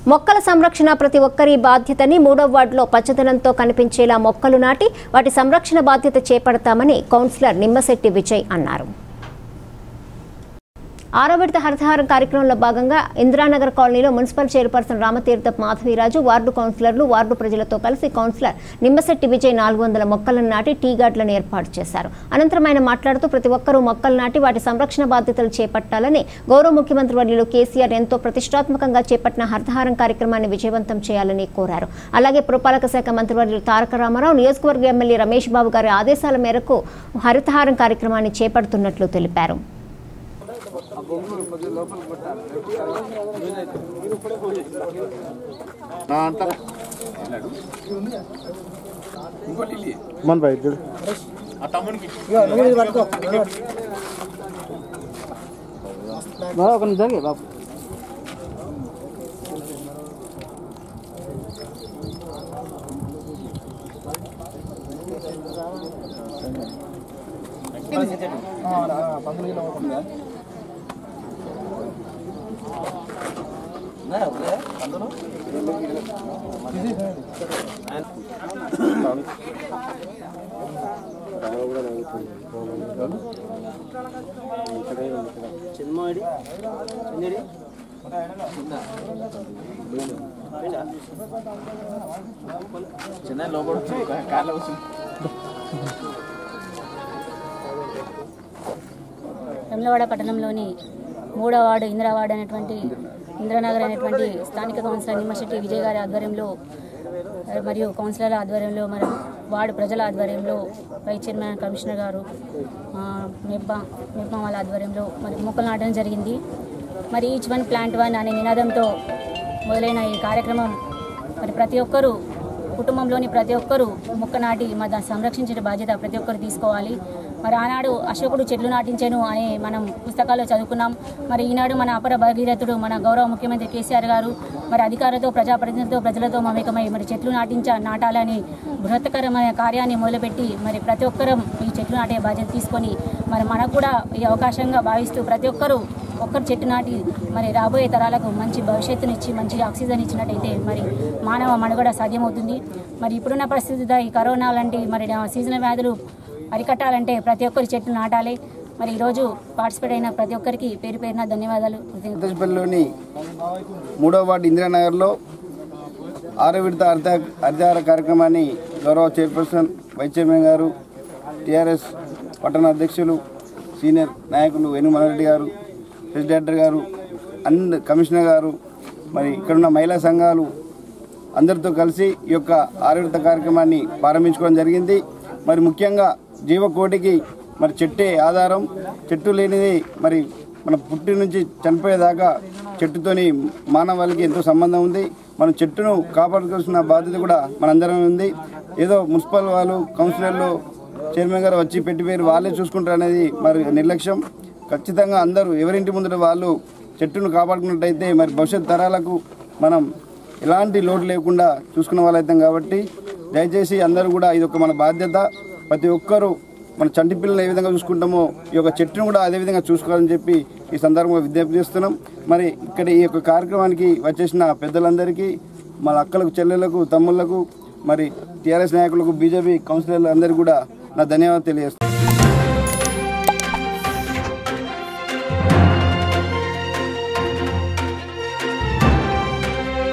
మొక్కల సంరక్షణ ప్రతి ఒక్కరి బాధ్యతని మూడవ వార్డులో పచ్చదనంతో కనిపించేలా మొక్కలు నాటి వాటి సంరక్షణ బాధ్యత చేపడతామని కౌన్సిలర్ నిమ్మశెట్టి విజయ్ అన్నారు ఆరో విడత హరితహారం కార్యక్రమంలో భాగంగా ఇందిరానగర్ కాలనీలో municipal chairperson Ramatheertha Madhaviraju ward కౌన్సిలర్లు వార్డు ప్రజలతో కలిసి కౌన్సిలర్ నిమ్మశెట్టి విజయ్ నాలుగు వందల మొక్కలను నాటి టీ గార్డులను ఏర్పాటు చేశారు అనంతరం ఆయన మాట్లాడుతూ ప్రతి ఒక్కరూ మొక్కలు నాటి వాటి సంరక్షణ బాధ్యతలు చేపట్టాలని గౌరవ ముఖ్యమంత్రి వర్యులు కేసీఆర్ ఎంతో ప్రతిష్టాత్మకంగా చేపట్టిన హరితహారం కార్యక్రమాన్ని విజయవంతం చేయాలని కోరారు అలాగే పురపాలక శాఖ మంత్రివర్యులు తారక రామారావు నియోజకవర్గ ఎమ్మెల్యే రమేష్ బాబు గారి ఆదేశాల మేరకు హరితహారం కార్యక్రమాన్ని చేపడుతున్నట్లు తెలిపారు మన బయట చూడు బాబు ఒక నిమిషం బాబు చిన్నమాడి చిన్నడి చిన్న లోపల కార్లో వస్తుంది వెమ్లవాడ పట్టణంలోని మూడో వార్డు ఇందిరావార్డు అనేటువంటి ఇందిరానగర్ అనేటువంటి స్థానిక కౌన్సిలర్ నిమ్మశెట్టి విజయ్ గారి ఆధ్వర్యంలో మరియు కౌన్సిలర్ల ఆధ్వర్యంలో మరి వార్డు ప్రజల ఆధ్వర్యంలో వైస్ చైర్మన్ కమిషనర్ గారు ఆ, మెప్ప మెప్ప వాళ్ళ ఆధ్వర్యంలో మరి మొక్కలు నాటడం జరిగింది మరి ఈచ్ వన్ ప్లాంట్ వన్ అనే నినాదంతో మొదలైన ఈ కార్యక్రమం మరి ప్రతి ఒక్కరూ కుటుంబంలోని ప్రతి ఒక్కరూ మొక్క నాటి మరి దాన్ని సంరక్షించే బాధ్యత ప్రతి ఒక్కరు తీసుకోవాలి మరి ఆనాడు అశోకుడు చెట్లు నాటించాను అని మనం పుస్తకాల్లో చదువుకున్నాం మరి ఈనాడు మన అపర భగీరథుడు మన గౌరవ ముఖ్యమంత్రి కేసీఆర్ గారు మరి అధికారులతో ప్రజాప్రతినిధులతో ప్రజలతో మమేకమై మరి చెట్లు నాటించ నాటాలని బృహత్తకరమైన కార్యాన్ని మొదలుపెట్టి మరి ప్రతి ఒక్కరం ఈ చెట్లు నాటే బాధ్యత తీసుకొని మరి మనకు కూడా ఈ అవకాశంగా భావిస్తూ ప్రతి ఒక్కరూ ఒక్కరు చెట్టు నాటి మరి రాబోయే తరాలకు మంచి భవిష్యత్తుని ఇచ్చి మంచి ఆక్సిజన్ ఇచ్చినట్టయితే మరి మానవ మనుగడ సాధ్యమవుతుంది మరి ఇప్పుడున్న పరిస్థితిలో ఈ కరోనా లాంటి మరి సీజనల్ వ్యాధులు అరికట్టాలంటే ప్రతి ఒక్కరు చెట్టు నాటాలి మరి ఈరోజు పార్టిసిపేట్ అయిన ప్రతి ఒక్కరికి పేరు పేరున ధన్యవాదాలు కృతజ్ఞతలు. సంతోషపల్లిలోని మూడవ వార్డు ఇందిరానగర్లో ఆరో విడత హరిత హరితహార కార్యక్రమాన్ని గౌరవ చైర్పర్సన్ వైస్ చైర్మన్ గారు టీఆర్ఎస్ పట్టణ అధ్యక్షులు సీనియర్ నాయకులు వేణు మనరెడ్డి గారు ప్రెసిడెంట్ గారు అండ్ కమిషనర్ గారు మరి ఇక్కడున్న మహిళా సంఘాలు అందరితో కలిసి ఈ యొక్క ఆరో విడత కార్యక్రమాన్ని ప్రారంభించుకోవడం జరిగింది మరి ముఖ్యంగా జీవకోటికి మరి చెట్టే ఆధారం చెట్టు లేనిది మరి మన పుట్టి నుంచి చనిపోయేదాకా చెట్టుతోని మానవాళికి ఎంతో సంబంధం ఉంది మనం చెట్టును కాపాడుకోవాల్సిన బాధ్యత కూడా మనందరం ఉంది ఏదో మున్సిపల్ వాళ్ళు కౌన్సిలర్లు చైర్మన్ గారు వచ్చి పెట్టి పేరు వాళ్ళే చూసుకుంటారు అనేది మరి నిర్లక్ష్యం ఖచ్చితంగా అందరూ ఎవరింటి ముందర వాళ్ళు చెట్టును కాపాడుకున్నట్టయితే మరి భవిష్యత్ తరాలకు మనం ఎలాంటి లోటు లేకుండా చూసుకున్న వాళ్ళైతాం కాబట్టి దయచేసి అందరూ కూడా ఇది ఒక మన బాధ్యత ప్రతి ఒక్కరూ మన చంటి పిల్లలు ఏ విధంగా చూసుకుంటామో ఈ యొక్క చెట్టును కూడా అదే విధంగా చూసుకోవాలని చెప్పి ఈ సందర్భంగా విజ్ఞప్తి చేస్తున్నాం మరి ఇక్కడ ఈ యొక్క కార్యక్రమానికి వచ్చేసిన పెద్దలందరికీ మన అక్కలకు చెల్లెలకు తమ్ముళ్లకు మరి టీఆర్ఎస్ నాయకులకు బీజేపీ కౌన్సిలర్లు అందరికీ కూడా నా ధన్యవాదాలు తెలియజేస్తున్నాను